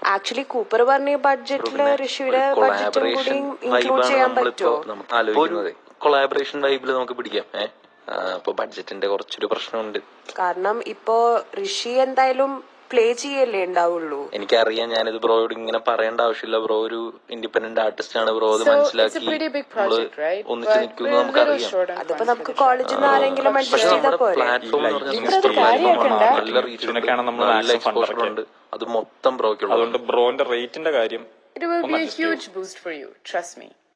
Actually Cooper പറഞ്ഞ ബഡ്ജറ്റില് ഋഷിയുടെ ബഡ്ജറ്റും കൂടി collaboration include ചെയ്യാൻ പറ്റുമോ നമുക്ക് ആലോചിക്കുന്നത് കൊളാബറേഷൻ വൈബിൽ നമുക്ക് പിടിക്കാം ഏഹ് അപ്പൊ ബഡ്ജറ്റിന്റെ കുറച്ചൊരു പ്രശ്നമുണ്ട് കാരണം ഇപ്പോ ഋഷി എന്തായാലും പ്ലേ ചെയ്യല്ലേ ഉണ്ടാവുള്ളൂ എനിക്കറിയാം ഞാനിത് ബ്രോയോട് ഇങ്ങനെ പറയേണ്ട ആവശ്യമില്ല ബ്രോ ഒരു ഇൻഡിപെൻഡന്റ് ആർട്ടിസ്റ്റ് ആണ് ബ്രോ അത് So it's a മനസ്സിലാക്കി pretty big നമ്മള് project, right? ഒന്നിച്ച് But നിൽക്കുമെന്ന് we're a little നമുക്കറിയാം short on അതിപ്പോ funds നമുക്ക് for the show. കോളേജിൽ നിന്ന് ആരെങ്കിലും പക്ഷെ അഡ്ജസ്റ്റ് ചെയ്താൽ നമ്മുടെ പോരെ പ്ലാറ്റ്ഫോം എന്ന് ഈ പറഞ്ഞാൽ ഇത്രയൊക്കെ കാര്യമാക്കണ്ട. നല്ല റീച്ച് ഇതിനൊക്കെയാണ് നമ്മൾ നല്ല maximum fund എക്സ്പോഷർ ഉണ്ട് അത് മൊത്തം ബ്രോയ്ക്കുള്ളത് അതുകൊണ്ട് ബ്രോന്റെ റേറ്റിന്റെ കാര്യം It will ഒന്ന് be a adjust ചെയ്യൂ. huge boost for you, trust me.